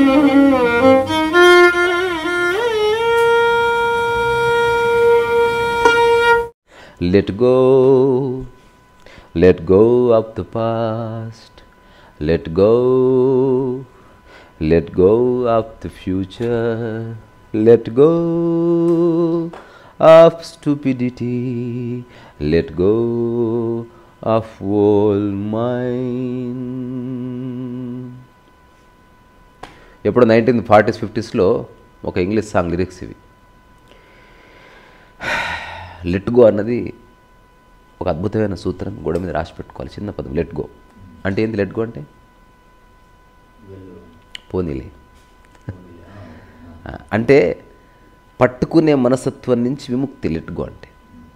Let go, let go of the past, let go, let go of the future, let go of stupidity, let go of all mine. ఎప్పుడు nineteen forties ఫిఫ్టీస్లో ఒక English song lyrics ఇవి let go అన్నది ఒక అద్భుతమైన సూత్రం గోడ మీద రాసి పెట్టుకోవాలి చిన్న పదం లెట్ గో అంటే ఏంది లెట్ గో అంటే పోనీలే ఆ, అంటే పట్టుకునే మనసత్వం నుంచి విముక్తి లెట్ గో అంటే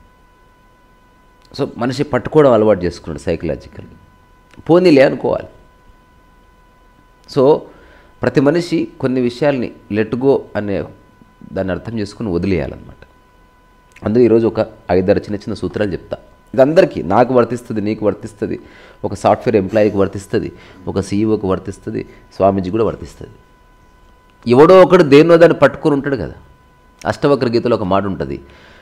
సో మనిషి పట్టుకోవడం అలవాటు చేసుకున్నాడు సైకలాజికల్ పోనీలే అనుకోవాలి సో ప్రతి మనిషి కొన్ని విషయాల్ని లెట్ గో అనే దాన్ని అర్థం చేసుకుని వదిలేయాలన్నమాట అందుకే ఈరోజు ఒక ఐదారు చిన్న చిన్న సూత్రాలు చెప్తా ఇది అందరికీ నాకు వర్తిస్తుంది నీకు వర్తిస్తుంది ఒక సాఫ్ట్వేర్ ఎంప్లాయీకి వర్తిస్తుంది ఒక సీఈఓకి వర్తిస్తుంది స్వామీజీ కూడా వర్తిస్తుంది ఎవడో ఒకడు దేన్నో దాన్ని పట్టుకొని ఉంటాడు కదా అష్టవక్ర గీతలో ఒక మాట ఉంటుంది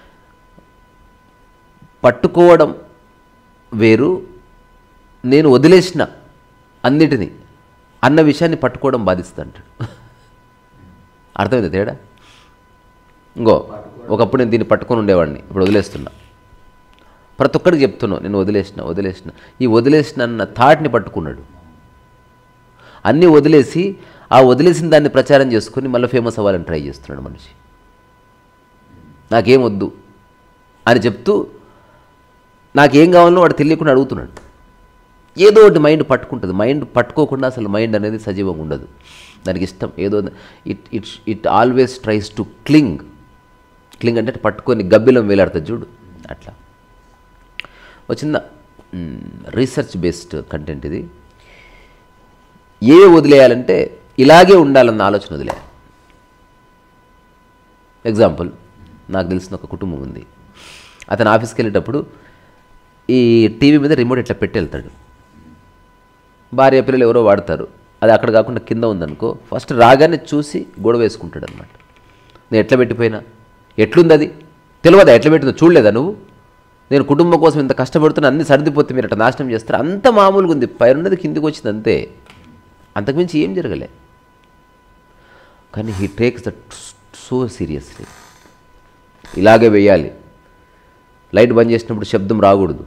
పట్టుకోవడం వేరు నేను వదిలేసిన అన్నిటినీ అన్న విషయాన్ని పట్టుకోవడం బాధిస్తుంది అంటాడు అర్థమైంది తేడా ఇంకో ఒకప్పుడు నేను దీన్ని పట్టుకొని ఉండేవాడిని ఇప్పుడు వదిలేస్తున్నా ప్రతి ఒక్కడికి చెప్తున్నావు నేను వదిలేసిన వదిలేసిన ఈ వదిలేసిన అన్న థాట్ని పట్టుకున్నాడు అన్నీ వదిలేసి ఆ వదిలేసిన దాన్ని ప్రచారం చేసుకుని మళ్ళీ ఫేమస్ అవ్వాలని ట్రై చేస్తున్నాడు మనిషి నాకేం వద్దు అని చెప్తూ నాకేం కావాలో వాడు తెలియకుండా అడుగుతున్నాడు ఏదో ఒకటి మైండ్ పట్టుకుంటుంది మైండ్ పట్టుకోకుండా అసలు మైండ్ అనేది సజీవంగా ఉండదు దానికి ఇష్టం ఏదో it it it always tries to cling cling అంటే పట్టుకొని గబ్బిలం వేలాడుతుంది చూడు అట్లా ఒక చిన్న రీసెర్చ్ బేస్డ్ కంటెంట్ ఇది ఏ వదిలేయాలంటే ఇలాగే ఉండాలన్న ఆలోచన వదిలేయాలి ఎగ్జాంపుల్ నాకు తెలిసిన ఒక కుటుంబం ఉంది అతను ఆఫీస్కి వెళ్ళేటప్పుడు ఈ టీవీ మీద రిమోట్ ఇట్లా పెట్టి వెళ్తాడు భార్య పిల్లలు ఎవరో వాడతారు అది అక్కడ కాకుండా కింద ఉందనుకో ఫస్ట్ రాగానే చూసి గొడవ వేసుకుంటాడు అనమాట నేను ఎట్లా పెట్టిపోయినా ఎట్లుంది అది తెలియదా ఎట్లా పెట్టిందో చూడలేదా నువ్వు నేను కుటుంబం కోసం ఇంత కష్టపడుతున్నా అన్ని సర్దిపోతే మీరు అట్లా నాశనం చేస్తారు అంత మామూలుగా ఉంది పైరున్నది కిందికి వచ్చింది అంతే అంతకుమించి ఏం జరగలే కానీ he takes that so seriously ఇలాగే వేయాలి లైట్ బంద్ చేసినప్పుడు శబ్దం రాకూడదు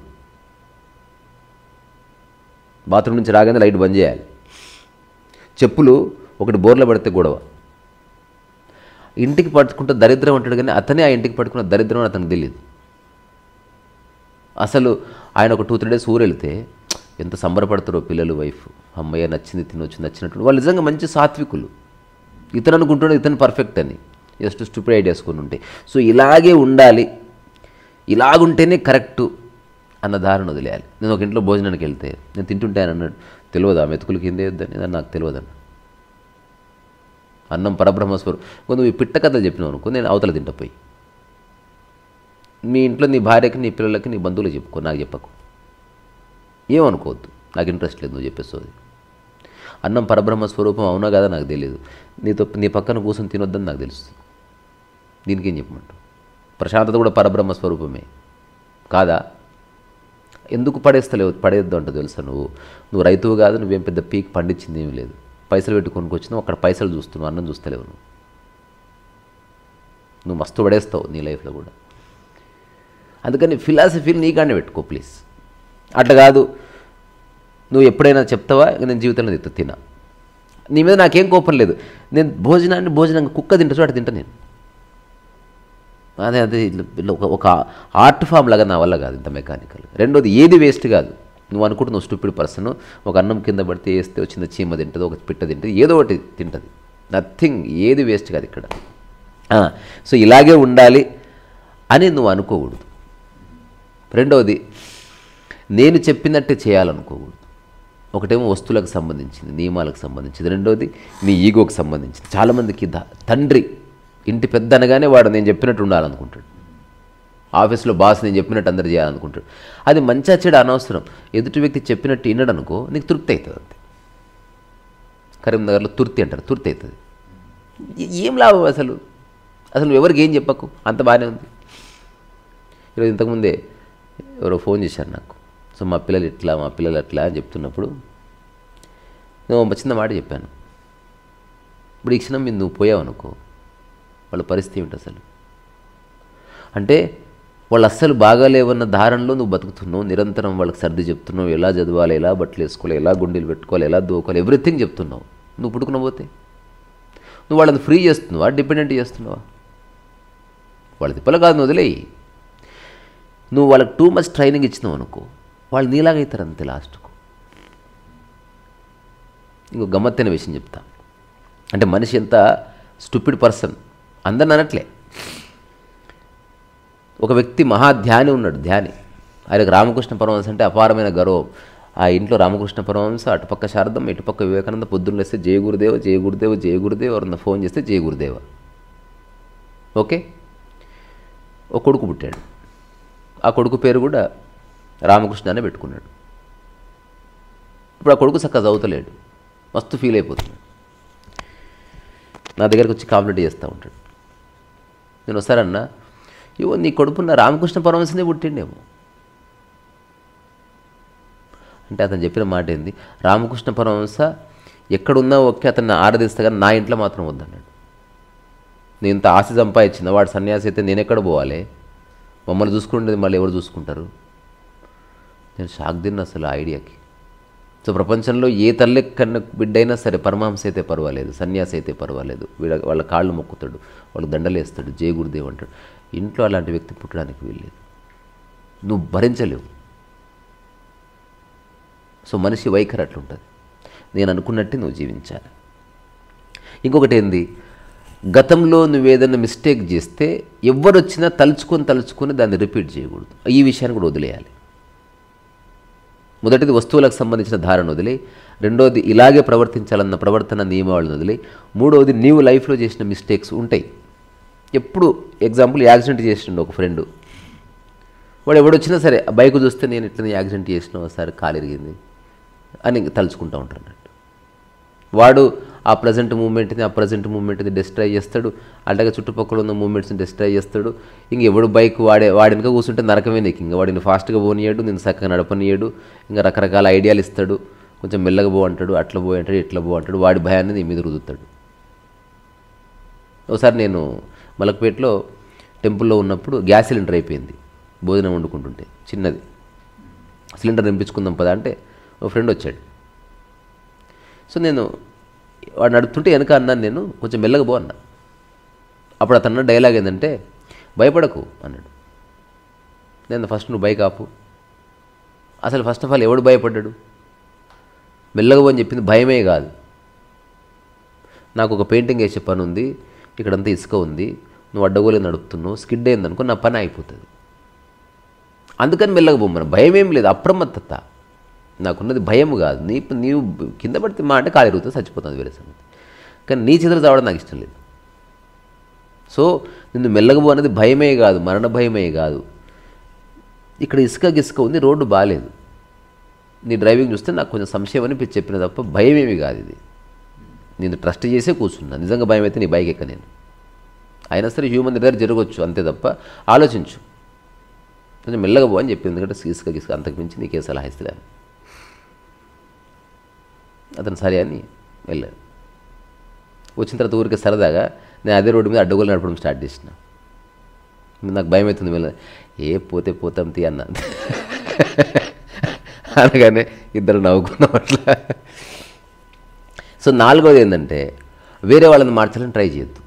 బాత్రూమ్ నుంచి రాగానే లైట్ బంద్ చేయాలి చెప్పులు ఒకటి బోర్లో పడితే గొడవ ఇంటికి పట్టుకుంటే దరిద్రం అంటాడు కానీ అతనే ఆ ఇంటికి పట్టుకున్న దరిద్రం అని అతనికి తెలియదు అసలు ఆయన ఒక టూ త్రీ డేస్ ఊరు వెళ్తే ఎంత సంబరపడతారో పిల్లలు వైఫ్ అమ్మయ్య నచ్చింది తినొచ్చు నచ్చినట్టు వాళ్ళు నిజంగా మంచి సాత్వికులు ఇతను అనుకుంటున్నాడు ఇతను పర్ఫెక్ట్ అని జస్ట్ స్టూపిడ్ ఐడియాస్ కొన్ని ఉంటాయి సో ఇలాగే ఉండాలి ఇలాగుంటేనే కరెక్టు అన్న దారిని వదిలేయాలి నేను ఒక ఇంట్లో భోజనానికి వెళ్తే నేను తింటుంటే ఆయన అన్నాడు తెలియదా మెతుకులు కిందే వద్దని అది నాకు తెలియదన్న అన్నం పరబ్రహ్మస్వరం కొంత నువ్వు ఈ పిట్ట కథలు చెప్పినావు అనుకో నేను అవతల తింటా పోయి మీ ఇంట్లో నీ భార్యకి నీ పిల్లలకి నీ బంధువులకు చెప్పుకో నాకు చెప్పకు ఏమనుకోవద్దు నాకు ఇంట్రెస్ట్ లేదు నువ్వు చెప్పేస్తుంది అన్నం పరబ్రహ్మ స్వరూపం అవునా కదా నాకు తెలియదు నీతో నీ పక్కన కూర్చొని తినొద్దని నాకు తెలుసు దీనికి ఏం చెప్పమంటావు ప్రశాంతత కూడా పరబ్రహ్మ స్వరూపమే కాదా ఎందుకు పడేస్తలేవు పడేద్దు అంటూ తెలుసా నువ్వు నువ్వు రైతువు కాదు నువ్వేం పెద్ద పీక్ పండించింది ఏమీ లేదు పైసలు పెట్టి కొనుక్కొచ్చినావు అక్కడ పైసలు చూస్తున్నావు అన్నం చూస్తలేవు నువ్వు నువ్వు మస్తు పడేస్తావు నీ లైఫ్లో కూడా అందుకని ఫిలాసఫీని నీకానే పెట్టుకో ప్లీజ్ అట్లా కాదు నువ్వు ఎప్పుడైనా చెప్తావా ఇక నేను జీవితంలో తిత్త తినా నీ మీద నాకేం కోపం లేదు నేను భోజనాన్ని భోజనంగా కుక్క తింటా అటు తింటా నేను అదే అదే ఇట్లా ఒక ఒక ఆర్ట్ ఫామ్ లాగా నా వల్ల కాదు ఇంత మెకానికల్ రెండోది ఏది వేస్ట్ కాదు నువ్వు అనుకుంటున్నావు స్టూపిడ్ పర్సన్ ఒక అన్నం కింద పడితే వేస్తే వచ్చిన చీమ తింటుంది ఒక పిట్ట తింటుంది ఏదో ఒకటి తింటుంది నథింగ్ ఏది వేస్ట్ కాదు ఇక్కడ ఆ, సో ఇలాగే ఉండాలి అని నువ్వు అనుకోకూడదు రెండవది నేను చెప్పినట్టే చేయాలనుకోకూడదు ఒకటేమో వస్తువులకు సంబంధించింది నియమాలకు సంబంధించింది రెండవది నీ ఈగోకి సంబంధించింది చాలామందికి ద- తండ్రి ఇంటి పెద్ద అనగానే వాడు నేను చెప్పినట్టు ఉండాలనుకుంటాడు ఆఫీస్లో బాస్ నేను చెప్పినట్టు అందరు చేయాలనుకుంటాడు అది మంచిగా చెడు అనవసరం ఎదుటి వ్యక్తి చెప్పినట్టు వినడు అనుకో నీకు తృప్తి అవుతుంది అంతే కరీంనగర్లో తుర్తి అంటారు తుర్తి అవుతుంది ఏ- ఏం లాభం అసలు అసలు నువ్వు ఎవరికి ఏం చెప్పకు అంత బాగానే ఉంది ఈరోజు ఇంతకుముందే ఎవరో ఫోన్ చేశారు నాకు సో మా పిల్లలు ఇట్లా మా పిల్లలు అట్లా అని చెప్తున్నప్పుడు నేను ఒక చిన్న మాట చెప్పాను ఇప్పుడు ఈ క్షణం మీద నువ్వు పోయావు అనుకో వాళ్ళ పరిస్థితి ఏమిటి అసలు అంటే వాళ్ళు అస్సలు బాగాలేవన్న ధారణలో నువ్వు బతుకుతున్నావు నిరంతరం వాళ్ళకి సర్ది చెప్తున్నావు ఎలా చదవాలి ఎలా బట్టలు వేసుకోవాలి ఎలా గుండెలు పెట్టుకోవాలి ఎలా దూకోవాలి ఎవ్రీథింగ్ చెప్తున్నావు నువ్వు పుట్టుకున్న పోతే నువ్వు వాళ్ళని ఫ్రీ చేస్తున్నావా డిపెండెంట్ చేస్తున్నావా వాళ్ళ తిప్పలు కాదు నువ్వు వదిలేయి నువ్వు వాళ్ళకి టూ మచ్ ట్రైనింగ్ ఇచ్చినావు అనుకో వాళ్ళు నీలాగా అవుతారు అంతే లాస్ట్కు ఇంకో గమ్మత్తైన విషయం చెప్తా అంటే మనిషి ఎంత స్టూపిడ్ పర్సన్ అందరిని అనట్లే ఒక వ్యక్తి మహాధ్యాని ఉన్నాడు ధ్యాని ఆయనకు రామకృష్ణ పరమహంస అంటే అపారమైన గౌరవం ఆ ఇంట్లో రామకృష్ణ పరమహంస అటుపక్క శారదం ఇటుపక్క వివేకానంద పొద్దున్న లేస్తే జయ గురుదేవ జయ గురుదేవ జయ గురుదేవ ఎవరన్నా ఫోన్ చేస్తే జయ గురుదేవ ఓకే ఒక కొడుకు పుట్టాడు ఆ కొడుకు పేరు కూడా రామకృష్ణ అనే పెట్టుకున్నాడు ఇప్పుడు ఆ కొడుకు చక్కగా చదువుతలేడు మస్తు ఫీల్ అయిపోతున్నాడు నా దగ్గరకు వచ్చి కాంప్లీట్ చేస్తూ ఉంటాడు నేను వస్తారన్నా ఇవో నీ కొడుకున్న రామకృష్ణ పరమశనే పుట్టిండేమో అంటే అతను చెప్పిన మాట ఏంది రామకృష్ణ పరమహంస ఎక్కడున్నా ఓకే అతన్ని ఆరాధిస్తా కానీ నా ఇంట్లో మాత్రం వద్దన్నాడు నేను ఇంత ఆశ సంపాదించిన వాడు సన్యాసి అయితే నేను ఎక్కడ పోవాలి మమ్మల్ని చూసుకుంటేది మళ్ళీ ఎవరు చూసుకుంటారు నేను షాక్ తిన్నా అసలు ఆ ఐడియాకి సో ప్రపంచంలో ఏ తల్లి కన్న బిడ్డైనా సరే పరమహంస అయితే పర్వాలేదు సన్యాసి అయితే పర్వాలేదు వీళ్ళ వాళ్ళ కాళ్ళు మొక్కుతాడు వాళ్ళకి దండలేస్తాడు జయ గురుదేవ్ అంటాడు ఇంట్లో అలాంటి వ్యక్తి పుట్టడానికి వీల్లేదు నువ్వు భరించలేవు సో మనిషి వైఖరి అట్లుంటుంది నేను అనుకున్నట్టే నువ్వు జీవించాలి ఇంకొకటి ఏంది గతంలో నువ్వు ఏదైనా మిస్టేక్ చేస్తే ఎవరు వచ్చినా తలుచుకొని తలుచుకొని దాన్ని రిపీట్ చేయకూడదు ఈ విషయాన్ని కూడా వదిలేయాలి మొదటిది వస్తువులకు సంబంధించిన ధారణ వదిలి రెండోది ఇలాగే ప్రవర్తించాలన్న ప్రవర్తన నియమావళిని వదిలి మూడవది నీవు లైఫ్లో చేసిన మిస్టేక్స్ ఉంటాయి ఎప్పుడు ఎగ్జాంపుల్ యాక్సిడెంట్ చేసిండు ఒక ఫ్రెండ్ వాడు ఎవడొచ్చినా సరే ఆ బైక్ చూస్తే నేను ఇట్లనే యాక్సిడెంట్ చేసిన ఒకసారి కాలు ఇరిగింది అని తలుచుకుంటూ ఉంటారు అన్నట్టు వాడు ఆ ప్రజెంట్ మూమెంట్ని ఆ ప్రజెంట్ మూమెంట్ని డిస్ట్రాయ్ చేస్తాడు అలాగే చుట్టుపక్కల ఉన్న మూమెంట్స్ని డిస్ట్రాయ్ చేస్తాడు ఇంక ఎవడు బైక్ వాడే వాడినక కూర్చుంటే నరకమే నీకు ఇంకా వాడిని ఫాస్ట్గా పోనీయడు నేను చక్కగా నడపనీయడు ఇంకా రకరకాల ఐడియాలు ఇస్తాడు కొంచెం మెల్లగా పో అంటాడు అట్లా పో అంటాడు ఇట్లా పో అంటాడు వాడి భయాన్ని నీ మీద రుదుతాడు ఒకసారి నేను మలక్పేటలో టెంపుల్లో ఉన్నప్పుడు గ్యాస్ సిలిండర్ అయిపోయింది భోజనం వండుకుంటుంటే చిన్నది సిలిండర్ నింపించుకుందాం పదా అంటే ఒక ఫ్రెండ్ వచ్చాడు సో నేను వాడు నడుపుతుంటే వెనక అన్నాను నేను కొంచెం మెల్లగా పో అన్నా అప్పుడు అతను డైలాగ్ ఏంటంటే భయపడకు అన్నాడు నేను ఫస్ట్ నువ్వు బైక్ ఆపు అసలు ఫస్ట్ ఆఫ్ ఆల్ ఎవడు భయపడ్డాడు మెల్లగా పో అని చెప్పింది భయమే కాదు నాకు ఒక పెయింటింగ్ వేసే పని ఉంది ఇక్కడంతా ఇసుక ఉంది నువ్వు అడ్డగోలే నడుపుతున్నావు స్కిడ్ అయిందనుకో నా పని అయిపోతుంది అందుకని మెల్లగా పోమ్మను భయం ఏం లేదు అప్రమత్తత నాకున్నది భయం కాదు నీ నీవు కింద పడితే మా అంటే కాలు ఎరుగుతుంది చచ్చిపోతుంది వేరే సంగతి కానీ నీ చేతులు చావడం నాకు ఇష్టం లేదు సో నిన్ను మెల్లగా పో అనేది భయమే కాదు మరణ భయమే కాదు ఇక్కడ ఇసుక గిసుక ఉంది రోడ్డు బాగాలేదు నీ డ్రైవింగ్ చూస్తే నాకు కొంచెం సంశయం అని చెప్పిన తప్ప భయమేమి కాదు ఇది నేను ట్రస్ట్ చేసే కూర్చున్నా నిజంగా భయం అయితే నీ బైక్ ఎక్క నేను అయినా సరే హ్యూమన్ దగ్గర జరగవచ్చు అంతే తప్ప ఆలోచించు కొంచెం మెల్లగా పో అని చెప్పింది ఎందుకంటే ఇసుక గిసుక అంతకు మించి నీకే సలహా ఇస్తలేను అతను సరే అని వెళ్ళాడు వచ్చిన తర్వాత ఊరికి సరదాగా నేను అదే రోడ్డు మీద అడ్డగోలు నడపడం స్టార్ట్ చేసిన నాకు భయం అవుతుంది వెళ్ళ ఏ పోతే పోతాం తీ అన్న అనగానే ఇద్దరు నవ్వుకున్నాం అట్లా సో నాలుగోది ఏంటంటే వేరే వాళ్ళని మార్చాలని ట్రై చేయొద్దు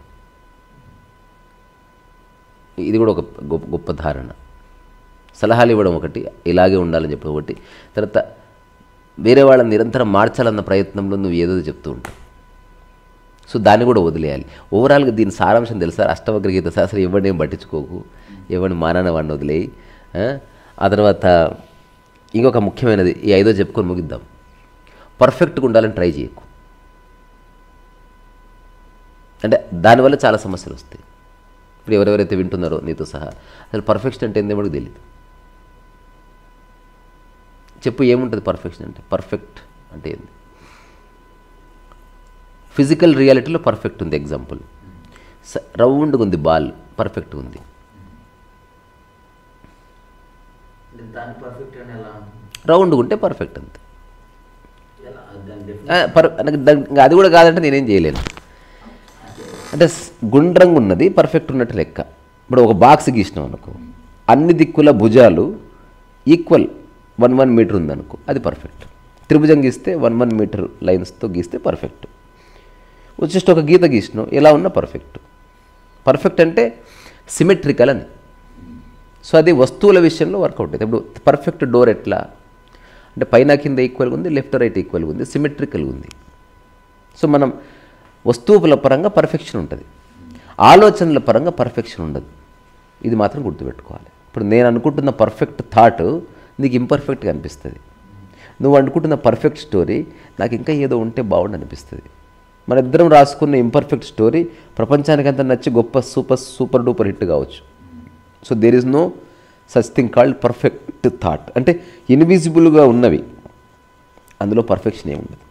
ఇది కూడా ఒక గొప్ప గొప్ప ధారణ సలహాలు ఇవ్వడం ఒకటి ఇలాగే ఉండాలని చెప్పడం ఒకటి తర్వాత వేరే వాళ్ళని నిరంతరం మార్చాలన్న ప్రయత్నంలో నువ్వు ఏదో చెప్తూ ఉంటావు సో దాన్ని కూడా వదిలేయాలి ఓవరాల్గా దీని సారాంశం తెలుసా అష్టవక్ర గీత శాస్త్రం ఎవరిని ఏం పట్టించుకోకు ఎవరిని మానని వాడిని వదిలేయి ఆ? ఆ తర్వాత ఇంకొక ముఖ్యమైనది ఈ ఐదో చెప్పుకొని ముగిద్దాం పర్ఫెక్ట్గా ఉండాలని ట్రై చేయకు అంటే దానివల్ల చాలా సమస్యలు వస్తాయి ఇప్పుడు ఎవరెవరైతే వింటున్నారో నీతో సహా అసలు పర్ఫెక్షన్ అంటే ఏందో మనకు తెలియదు చెప్పు ఏముంటుంది పర్ఫెక్షన్ అంటే పర్ఫెక్ట్ అంటే ఏంది ఫిజికల్ రియాలిటీలో పర్ఫెక్ట్ ఉంది ఎగ్జాంపుల్ స రౌండ్గా ఉంది బాల్ పర్ఫెక్ట్ ఉంది దాని పర్ఫెక్ట్ అని ఎలా రౌండ్గా ఉంటే పర్ఫెక్ట్ అంతే ఎలా దాని ఆ, పర్ నాకు దాని- ఇంకా అది కూడా కాదంటే నేనేం చేయలేను అంటే స్- గుండ్రంగా ఉన్నది పర్ఫెక్ట్ ఉన్నట్టు లెక్క ఇప్పుడు ఒక బాక్స్ గీసినాం అనుకో అన్ని దిక్కుల భుజాలు ఈక్వల్ వన్ వన్ మీటర్ ఉందనుకో అది పర్ఫెక్ట్ త్రిభుజం గీస్తే వన్ వన్ మీటర్ లైన్స్తో గీస్తే పర్ఫెక్ట్ వచ్చేసి ఒక గీత గీసినాం ఎలా ఉన్నా పర్ఫెక్ట్ పర్ఫెక్ట్ అంటే సిమెట్రికల్ అని సో అది వస్తువుల విషయంలో వర్కౌట్ అవుతుంది ఇప్పుడు పర్ఫెక్ట్ డోర్ ఎట్లా అంటే పైన కింద ఈక్వల్గా ఉంది లెఫ్ట్ రైట్ ఈక్వల్గా ఉంది సిమెట్రికల్గా ఉంది సో మనం వస్తువుల పరంగా పర్ఫెక్షన్ ఉంటుంది ఆలోచనల పరంగా పర్ఫెక్షన్ ఉండదు ఇది మాత్రం గుర్తుపెట్టుకోవాలి ఇప్పుడు నేను అనుకుంటున్న పర్ఫెక్ట్ థాట్ నీకు ఇంపర్ఫెక్ట్గా అనిపిస్తుంది నువ్వు అనుకుంటున్న పర్ఫెక్ట్ స్టోరీ నాకు ఇంకా ఏదో ఉంటే బాగుండు అనిపిస్తుంది మన ఇద్దరం రాసుకున్న ఇంపర్ఫెక్ట్ స్టోరీ ప్రపంచానికంతా నచ్చి గొప్ప సూపర్ సూపర్ డూపర్ హిట్ కావచ్చు so there is no such thing called perfect thought అంటే ఇన్విజిబుల్గా ఉన్నవి అందులో పర్ఫెక్షన్ ఏమి ఉండదు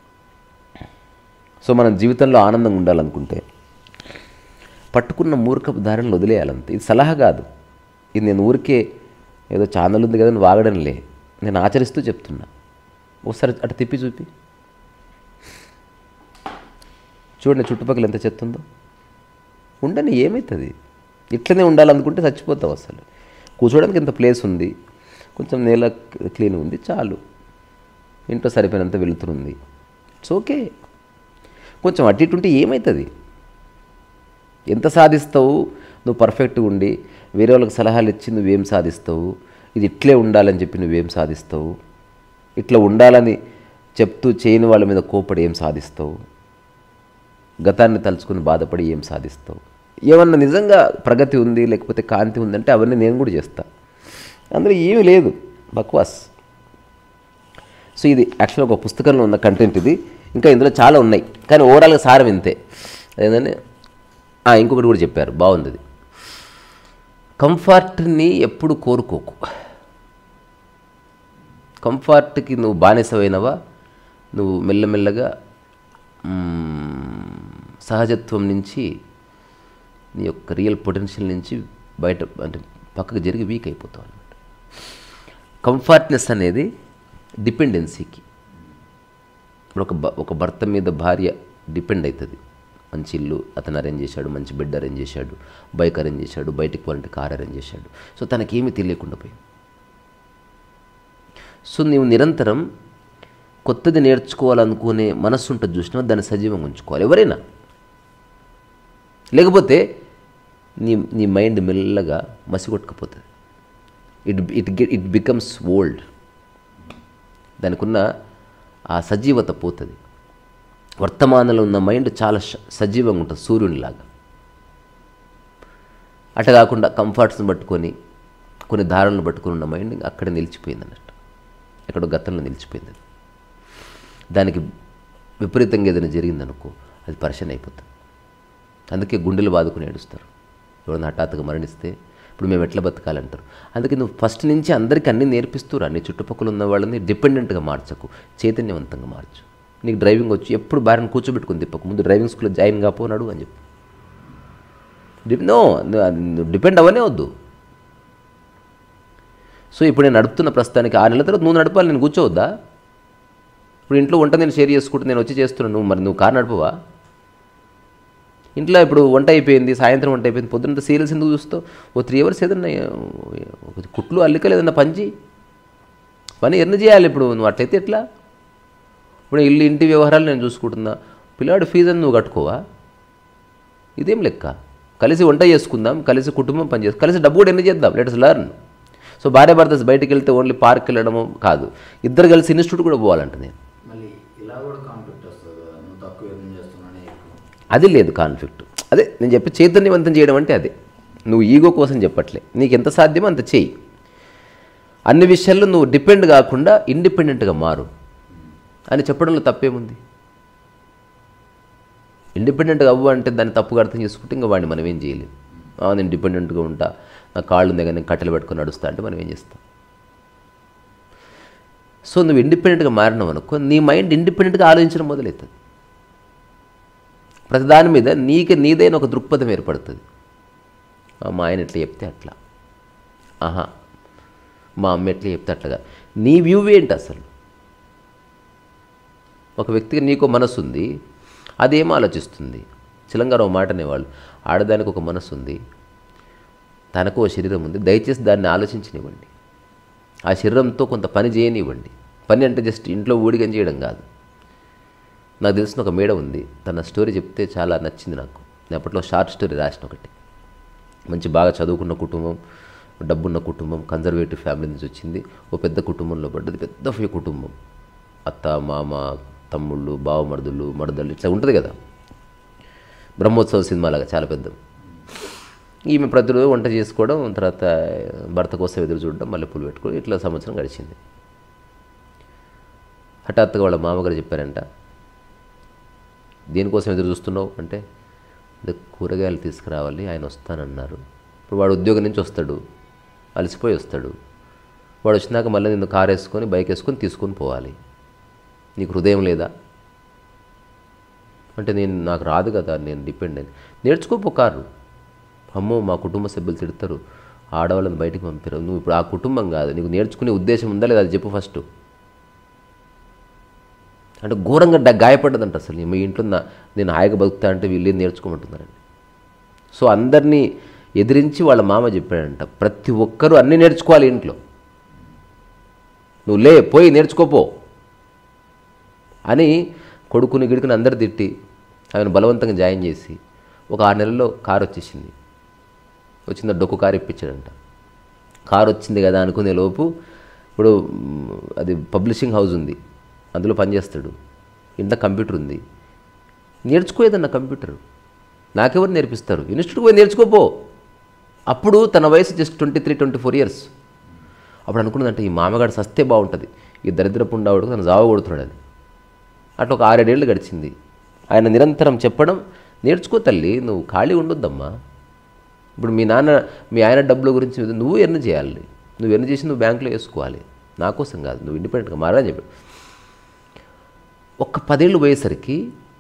సో మనం జీవితంలో ఆనందంగా ఉండాలనుకుంటే పట్టుకున్న మూర్ఖపు దారిని వదిలేయాలంతే ఇది సలహా కాదు ఇది నేను ఊరికే ఏదో ఛానల్ ఉంది కదా అని వాగడం లే నేను ఆచరిస్తూ చెప్తున్నా ఒకసారి అటు తిప్పి చూపి చూడండి చుట్టుపక్కల ఎంత చెత్త ఉందో ఉండని ఏమవుతుంది ఇట్లనే ఉండాలనుకుంటే చచ్చిపోతావు అసలు కూర్చోడానికి ఇంత ప్లేస్ ఉంది కొంచెం నేల క్లీన్ ఉంది చాలు ఇంట్లో సరిపోయినంత వెలుతురుంది ఇట్స్ ఓకే కొంచెం అటు ఇటు ఉంటే ఏమవుతుంది ఎంత సాధిస్తావు నువ్వు పర్ఫెక్ట్గా ఉండి వేరే వాళ్ళకి సలహాలు ఇచ్చి నువ్వేం సాధిస్తావు ఇది ఇట్లే ఉండాలని చెప్పి నువ్వేం సాధిస్తావు ఇట్లా ఉండాలని చెప్తూ చేయని వాళ్ళ మీద కోపడి ఏం సాధిస్తావు గతాన్ని తలుచుకుని బాధపడి ఏం సాధిస్తావు ఏమన్నా నిజంగా ప్రగతి ఉంది లేకపోతే కాంతి ఉందంటే అవన్నీ నేను కూడా చేస్తా అందులో ఏమీ లేదు బక్వాస్ సో ఇది యాక్చువల్గా ఒక పుస్తకంలో ఉన్న కంటెంట్ ఇది ఇంకా ఇందులో చాలా ఉన్నాయి కానీ ఓవరాల్గా సారం ఇంతే ఏంటంటే ఆ, ఇంకొకటి కూడా చెప్పారు బాగుంది ఇది కంఫర్ట్ని ఎప్పుడు కోరుకోకు కంఫర్ట్కి నువ్వు బానిసమైనవా నువ్వు మెల్లమెల్లగా మ్మ్, సహజత్వం నుంచి నీ యొక్క రియల్ పొటెన్షియల్ నుంచి బయట అంటే పక్కకు జరిగి వీక్ అయిపోతావు అనమాట కంఫర్ట్నెస్ అనేది డిపెండెన్సీకి ఇప్పుడు ఒక భ- ఒక భర్త మీద భార్య డిపెండ్ అవుతుంది మంచి ఇల్లు అతను అరేంజ్ చేశాడు మంచి బెడ్ అరేంజ్ చేశాడు బైక్ అరేంజ్ చేశాడు బయటికి పోవాలంటే కార్ అరేంజ్ చేశాడు సో తనకేమీ తెలియకుండా పోయింది సో నీవు నిరంతరం కొత్తది నేర్చుకోవాలనుకునే మనస్సు ఉంటుంది చూసినా దాన్ని సజీవంగా ఉంచుకోవాలి ఎవరైనా లేకపోతే నీ నీ మైండ్ మెల్లగా మసిగొట్టుకుపోతుంది it it get it becomes old దానికున్న ఆ సజీవత పోతుంది వర్తమానంలో ఉన్న మైండ్ చాలా స- సజీవంగా ఉంటుంది సూర్యునిలాగా అట్ట కాకుండా కంఫర్ట్స్ని పట్టుకొని కొన్ని దారులను పట్టుకొని ఉన్న మైండ్ ఇంకా అక్కడే నిలిచిపోయింది అన్నట్టు ఎక్కడో గతంలో నిలిచిపోయింది అది. దానికి విపరీతంగా ఏదైనా జరిగిందనుకో అది పరిశన్ అయిపోతుంది అందుకే గుండెలు బాదుకుని ఏడుస్తారు ఎవరైనా హఠాత్తుగా మరణిస్తే ఇప్పుడు మేము ఎట్లా బతకాలంటారు అందుకే నువ్వు ఫస్ట్ నుంచి అందరికీ అన్నీ నేర్పిస్తురా నీ చుట్టుపక్కల ఉన్న వాళ్ళని డిపెండెంట్గా మార్చకు చైతన్యవంతంగా మార్చు నీకు డ్రైవింగ్ వచ్చి ఎప్పుడు భార్యను కూర్చోబెట్టుకుని తిప్పకు ముందు డ్రైవింగ్ స్కూల్లో జాయిన్ కాపోనాడు అని చెప్పు డి- నో నువ్వు డిపెండ్ అవ్వనే వద్దు సో ఇప్పుడు నేను నడుపుతున్న ప్రస్తుతానికి ఆ నెల తర్వాత నువ్వు నడపాలి నేను కూర్చోవద్దా ఇప్పుడు ఇంట్లో వంట నేను షేర్ చేసుకుంటూ నేను వచ్చి చేస్తున్నాను నువ్వు మరి నువ్వు కారు నడపవా ఇంట్లో ఇప్పుడు వంట అయిపోయింది సాయంత్రం వంట అయిపోయింది పొద్దున్న సీరియల్స్ ఎందుకు చూస్తావు ఓ త్రీ అవర్స్ ఏదన్నా ఒక కుట్లు అల్లికలు ఏదన్నా పంచి పని ఎన్ని చేయాలి ఇప్పుడు నువ్వు అట్లయితే ఎట్లా ఇప్పుడు ఇల్లు ఇంటి వ్యవహారాలు నేను చూసుకుంటున్నా పిల్లాడు ఫీజు అని నువ్వు కట్టుకోవా ఇదేం లెక్క కలిసి వంట చేసుకుందాం కలిసి కుటుంబం పని చేస్తాం కలిసి డబ్బు కూడా ఎన్ని చేద్దాం లెట్స్ లర్న్ సో భార్య భర్త బయటికి వెళ్తే ఓన్లీ పార్క్ వెళ్ళడము కాదు ఇద్దరు కలిసి ఇన్స్టిట్యూట్ కూడా పోవాలంట నేను మళ్ళీ ఇలా కూడా కాన్ఫ్లిక్ట్ వస్తుంది కదా నువ్వు తక్కువ యుద్ధం చేస్తున్నానే ఎక్కువ అది లేదు కాన్ఫ్లిక్ట్ అదే నేను చెప్పి చైతన్యవంతం చేయడం అంటే అదే నువ్వు ఈగో కోసం చెప్పట్లే నీకు ఎంత సాధ్యమో అంత చేయి అన్ని విషయాల్లో నువ్వు డిపెండ్ కాకుండా ఇండిపెండెంట్గా మారు అని చెప్పడంలో తప్పేముంది ఇండిపెండెంట్గా అవ్వు అంటే దాన్ని తప్పుగా అర్థం చేసుకుంటే ఇంకా వాడిని మనం ఏం చేయలేం ఆ, నేను ఇండిపెండెంట్గా ఉంటా నా కాళ్ళు ఉంది కానీ నేను కట్టెలు పెట్టుకొని నడుస్తా అంటే మనం ఏం చేస్తాం సో నువ్వు ఇండిపెండెంట్గా మారినావు అనుకో నీ మైండ్ ఇండిపెండెంట్గా ఆలోచించడం మొదలవుతుంది ప్రతి దాని మీద నీకు నీదైన ఒక దృక్పథం ఏర్పడుతుంది ఆ, మా ఆయన ఎట్లా చెప్తే అట్లా ఆహా మా అమ్మ ఎట్లా చెప్తే అట్లాగా నీ వ్యూ ఏంటి అసలు ఒక వ్యక్తికి నీకో మనసు ఉంది అదేం ఆలోచిస్తుంది చిలంగారు ఒక మాట అనేవాళ్ళు ఆడదానికి ఒక మనసు ఉంది తనకు ఓ శరీరం ఉంది దయచేసి దాన్ని ఆలోచించనివ్వండి ఆ శరీరంతో కొంత పని చేయనివ్వండి పని అంటే జస్ట్ ఇంట్లో ఊడిగం చేయడం కాదు నాకు తెలిసిన ఒక మేడ ఉంది తన స్టోరీ చెప్తే చాలా నచ్చింది నాకు నేను అప్పట్లో షార్ట్ స్టోరీ రాసిన ఒకటి మంచి బాగా చదువుకున్న కుటుంబం డబ్బున్న కుటుంబం కన్జర్వేటివ్ ఫ్యామిలీ నుంచి వచ్చింది ఓ పెద్ద కుటుంబంలో పడ్డది పెద్ద ఫీ కుటుంబం అత్త మామ తమ్ముళ్ళు బావమరుదులు మరదళ్ళు ఇట్లా ఉంటుంది కదా బ్రహ్మోత్సవ సినిమాలాగా చాలా పెద్ద ఈమె ప్రతిరోజు వంట చేసుకోవడం తర్వాత భర్త కోసం ఎదురు చూడడం మళ్ళీ పూలు పెట్టుకోవడం ఇట్లా సంవత్సరం గడిచింది హఠాత్తుగా వాళ్ళ మామగారు చెప్పారంట దేనికోసం ఎదురు చూస్తున్నావు అంటే "అదే కూరగాయలు తీసుకురావాలి ఆయన వస్తానన్నారు ఇప్పుడు వాడు ఉద్యోగం నుంచి వస్తాడు అలసిపోయి వస్తాడు వాడు వచ్చినాక మళ్ళీ నిన్ను కారు వేసుకొని బైక్ వేసుకొని తీసుకొని పోవాలి నీకు హృదయం లేదా అంటే నేను నాకు రాదు కదా నేను డిపెండెంట్ నేర్చుకోపో కారు అమ్మో మా కుటుంబ సభ్యులు తిడతారు ఆడవాళ్ళని బయటికి పంపారు నువ్వు ఇప్పుడు ఆ కుటుంబం కాదు నీకు నేర్చుకునే ఉద్దేశం ఉందా లేదా అది చెప్పు ఫస్ట్ అంటే ఘోరంగా డ- గాయపడ్డదంట అసలు మీ ఇంట్లో నా నేను హాయిగా బతుకుతా అంటే వీళ్ళు ఏం నేర్చుకోమంటున్నారండి సో అందరినీ ఎదిరించి వాళ్ళ మామ చెప్పాడంట ప్రతి ఒక్కరూ అన్నీ నేర్చుకోవాలి ఇంట్లో నువ్వు లే పోయి నేర్చుకోపో అని కొడుకుని గిడుకుని అందరు తిట్టి ఆయన బలవంతంగా జాయిన్ చేసి ఒక ఆరు నెలల్లో కారు వచ్చేసింది వచ్చిందో డొక్కు కారు ఇప్పించాడంట కారు వచ్చింది కదా అనుకునే లోపు ఇప్పుడు మ్, అది పబ్లిషింగ్ హౌస్ ఉంది అందులో పనిచేస్తాడు ఇంట్లో కంప్యూటర్ ఉంది నేర్చుకోలేదన్న కంప్యూటర్ నాకెవరు నేర్పిస్తారు ఇన్స్టిట్యూట్ పోయి నేర్చుకోపో అప్పుడు తన వయసు just twenty three twenty four years అప్పుడు అనుకున్నదంటే ఈ మామగాడు సస్తే బాగుంటుంది ఈ దరిద్రపు ఉండవాడు తను జావ కొడుతున్నాడు అని అట్లా ఒక ఆరేడేళ్ళు గడిచింది ఆయన నిరంతరం చెప్పడం నేర్చుకో తల్లి నువ్వు ఖాళీ ఉండొద్దమ్మా ఇప్పుడు మీ నాన్న మీ ఆయన డబ్బుల గురించి నువ్వు ఎర్న్ చేయాలి నువ్వు ఎర్న్ చేసి నువ్వు బ్యాంకులో వేసుకోవాలి నా కోసం కాదు నువ్వు ఇండిపెండెంట్గా మారని చెప్పాడు ఒక్క పదేళ్ళు పోయేసరికి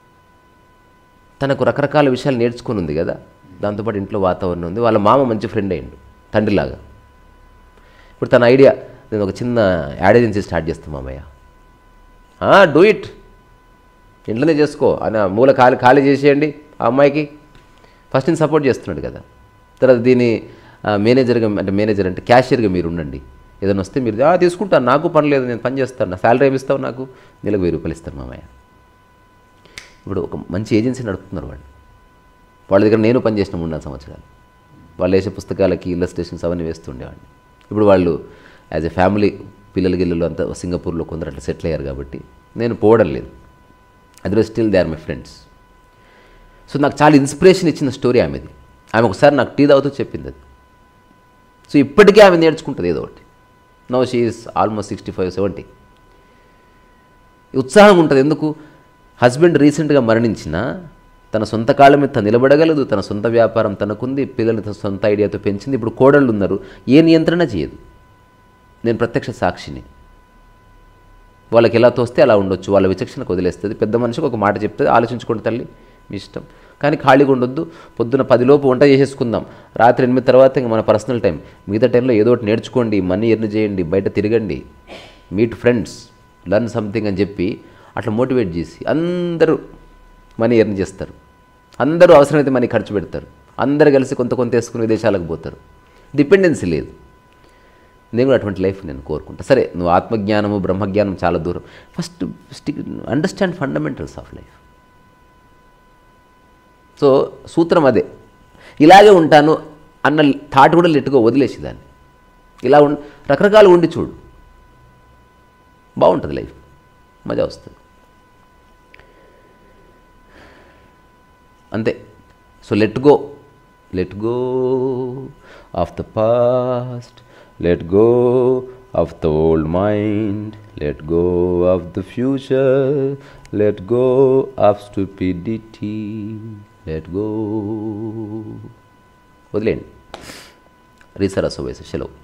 తనకు రకరకాల విషయాలు నేర్చుకొని ఉంది కదా దాంతోపాటు ఇంట్లో వాతావరణం ఉంది వాళ్ళ మామ మంచి ఫ్రెండ్ అయ్యిండు తండ్రిలాగా ఇప్పుడు తన ఐడియా నేను ఒక చిన్న యాడ్ ఏజెన్సీ స్టార్ట్ చేస్తాను మామయ్య డూ ఇట్ ఇంట్లోనే చేసుకో అని ఆ మూల ఖాళీ ఖాళీ చేసేయండి ఆ అమ్మాయికి ఫస్ట్ నేను సపోర్ట్ చేస్తున్నాడు కదా తర్వాత దీని ఆ, మేనేజర్గా అంటే మేనేజర్ అంటే క్యాషియర్గా మీరు ఉండండి ఏదైనా వస్తే మీరు "ఆ, తీసుకుంటాను నాకు పని లేదు నేను పని చేస్తాను నా శాలరీ ఏమి ఇస్తావు నాకు నెలకు వెయ్యి రూపాయలు ఇస్తాను మామయ్య ఇప్పుడు ఒక మంచి ఏజెన్సీ నడుపుతున్నారు వాళ్ళు వాళ్ళ దగ్గర నేను పనిచేసిన మూడు నాలుగు సంవత్సరాలు వాళ్ళు వేసే పుస్తకాలకి ఇల్లస్ట్రేషన్స్ అవన్నీ వేస్తుండేవాడిని ఇప్పుడు వాళ్ళు యాజ్ ఎ ఫ్యామిలీ పిల్లల గిల్లలు అంతా సింగపూర్లో కొందరు అట్లా సెటిల్ అయ్యారు కాబట్టి నేను పోవడం లేదు అది still they are my friends so నాకు చాలా ఇన్స్పిరేషన్ ఇచ్చిన స్టోరీ ఆమెది ఆమె ఒకసారి నాకు టీ తాగుతూ చెప్పింది అది సో ఇప్పటికీ ఆమె నేర్చుకుంటుంది ఏదో ఒకటి no she's almost sixty five seventy ఉత్సాహం ఉంటుంది ఎందుకు హస్బెండ్ రీసెంట్గా మరణించిన తన సొంత కాళ్ళ మీద తను నిలబడగలదు తన సొంత వ్యాపారం తనకుంది పిల్లల్ని తన సొంత ఐడియాతో పెంచింది ఇప్పుడు కోడళ్ళు ఉన్నారు ఏ నియంత్రణ చేయదు నేను ప్రత్యక్ష సాక్షిని వాళ్ళకి ఎలా తోస్తే అలా ఉండొచ్చు వాళ్ళ విచక్షణకు వదిలేస్తుంది పెద్ద మనిషికి ఒక మాట చెప్తుంది ఆలోచించుకోండి తల్లి మీ ఇష్టం కానీ ఖాళీగా ఉండొద్దు పొద్దున పదిలోపు వంట చేసేసుకుందాం రాత్రి ఎనిమిది తర్వాత ఇంక మన పర్సనల్ టైం మిగతా టైంలో ఏదో ఒకటి నేర్చుకోండి మనీ ఎర్న్ చేయండి బయట తిరగండి మీట్ ఫ్రెండ్స్ లర్న్ సంథింగ్ అని చెప్పి అట్లా మోటివేట్ చేసి అందరూ మనీ ఎర్న్ చేస్తారు అందరూ అవసరమైతే మనీ ఖర్చు పెడతారు అందరు కలిసి కొంత కొంత వేసుకుని విదేశాలకు పోతారు డిపెండెన్సీ లేదు నేను కూడా అటువంటి లైఫ్ నేను కోరుకుంటా సరే నువ్వు ఆత్మజ్ఞానము బ్రహ్మజ్ఞానం చాలా దూరం first stick understand fundamentals of life so సూత్రం అదే ఇలాగే ఉంటాను అన్న థాట్ కూడా లెట్టుగా వదిలేసి దాన్ని ఇలా ఉం రకరకాలు ఉండి చూడు బాగుంటుంది లైఫ్ మజా వస్తుంది అంతే so let go let go of the past let go of the old mind let go of the future let go of stupidity let go వదిలేండి రీసరస్ వయసు సెలవు